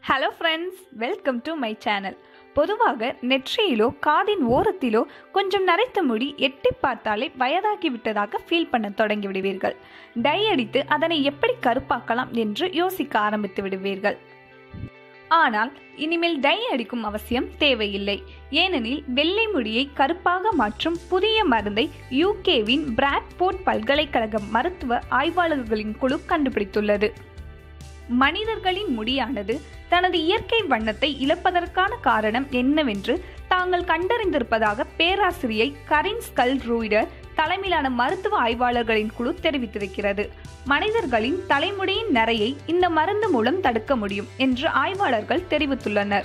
hello friends welcome to my channel பொதுவாக நெற்றியிலோ காதின் ஓரத்திலோ கொஞ்சம் நரைத்த முடி எட்டி பார்த்தாலே வயதாகி விட்டதாக ஃபீல் பண்ண தொடங்கி விடுவீர்கள் டை அடித்து அதனை எப்படி கருப்பாக்கலாம் என்று யோசிக்க ஆரம்பித்து விடுவீர்கள் ஆனால் இனிமேல் டை அடிக்கும் அவசியம் தேவையில்லை ஏனெனில் வெள்ளை முடியை கருப்பாக மாற்றும் புதிய மருந்தை யூகேவின் பிராட்போர்ட் பல்கலைக்கழக மருத்துவ ஆய்வாளர்களின் குழு கண்டுபிடித்துள்ளது மனிதர்களின் முடியானது தனது இயற்கை வண்ணத்தை இழப்பதற்கான காரணம் என்னவென்று தாங்கள் கண்டறிந்திருப்பதாக பேராசிரியை கரின் ஸ்கல் ரூய்டர் தலைமையிலான மருத்துவ ஆய்வாளர்களின் குழு தெரிவித்திருக்கிறது மனிதர்களின் தலைமுடியின் நரையை இந்த மருந்து மூலம் தடுக்க முடியும் என்று ஆய்வாளர்கள் தெரிவித்துள்ளனர்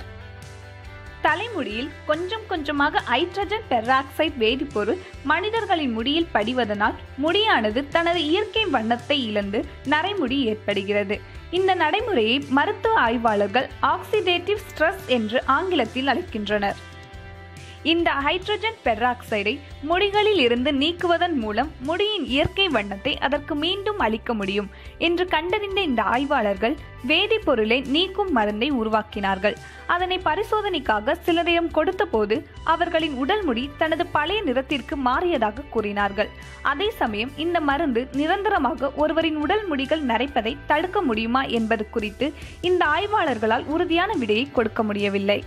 தலைமுடியில் கொஞ்சம் கொஞ்சமாக ஹைட்ரஜன் பெராக்சைடு வேதிப்பொருள் மனிதர்களின் முடியில் படிவதனால் முடியானது தனது இயற்கை வண்ணத்தை இழந்து நரைமுடி ஏற்படுகிறது இந்த நடைமுறையை மருத்துவ ஆய்வாளர்கள் ஆக்சிடேட்டிவ் ஸ்ட்ரெஸ் என்று ஆங்கிலத்தில் அழைக்கின்றனர் இந்த ஹைட்ரஜன் பெராக்சைடை முடிகளில் இருந்து நீக்குவதன் மூலம் முடியின் இயற்கை வண்ணத்தை அதற்கு மீண்டும் அளிக்க முடியும் என்று கண்டறிந்த இந்த ஆய்வாளர்கள் வேதிப்பொருளை நீக்கும் மருந்தை உருவாக்கினார்கள் அதனை பரிசோதனைக்காக சிலரிடம் கொடுத்தபோது அவர்களின் உடல் முடி தனது பழைய நிறத்திற்கு மாறியதாக கூறினார்கள் அதே சமயம் இந்த மருந்து நிரந்தரமாக ஒருவரின் உடல் முடிகள் நரைப்பதை தடுக்க முடியுமா என்பது குறித்து இந்த ஆய்வாளர்களால் உறுதியான விடையை கொடுக்க முடியவில்லை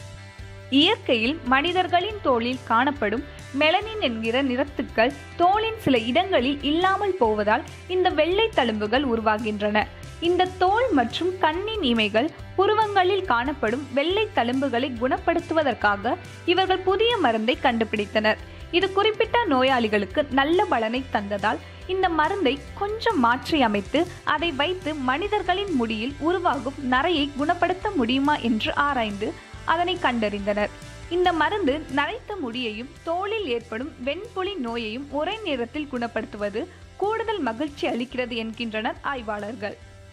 இயற்கையில் மனிதர்களின் தோலில் காணப்படும் மெலனின் என்கிற நிறத்துக்கள் தோலின் சில இடங்களில் இல்லாமல் போவதால் இந்த வெள்ளை தழும்புகள் உருவாகின்றன இந்த தோல் மற்றும் கண்ணின் இமைகள் புருவங்களில் காணப்படும் வெள்ளை தழும்புகளை குணப்படுத்துவதற்காக இவர்கள் புதிய மருந்தை கண்டுபிடித்தனர் இது குறிப்பிட்ட நோயாளிகளுக்கு நல்ல பலனை தந்ததால் இந்த மருந்தை கொஞ்சம் மாற்றி அமைத்து அதை வைத்து மனிதர்களின் முடியில் உருவாகும் நரையை குணப்படுத்த முடியுமா என்று ஆராய்ந்து அதனை கண்டறிந்தனர் இந்த மருந்து நரைத்த முடியையும் தோலில் ஏற்படும் வெண்புலி நோயையும் ஒரே நேரத்தில் குணப்படுத்துவது கூடுதல் மகிழ்ச்சி அளிக்கிறது என்கின்றனர் ஆய்வாளர்கள்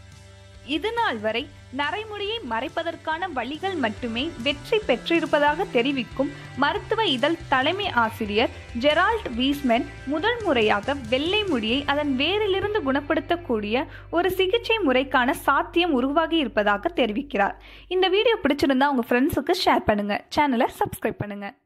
இதுநாள் வரை நரைமுடியை மறைப்பதற்கான வழிகள் மட்டுமே வெற்றி பெற்றிருப்பதாக தெரிவிக்கும் மருத்துவ இதழ் தலைமை ஆசிரியர் ஜெரால்ட் வீஸ்மென் முதல் முறையாக வெள்ளை முடியை அதன் வேரிலிருந்து குணப்படுத்தக்கூடிய ஒரு சிகிச்சை முறைக்கான சாத்தியம் உருவாகி இருப்பதாக தெரிவிக்கிறார் இந்த வீடியோ பிடிச்சிருந்தா உங்க ஃப்ரெண்ட்ஸுக்கு ஷேர் பண்ணுங்க சேனலை சப்ஸ்கிரைப் பண்ணுங்க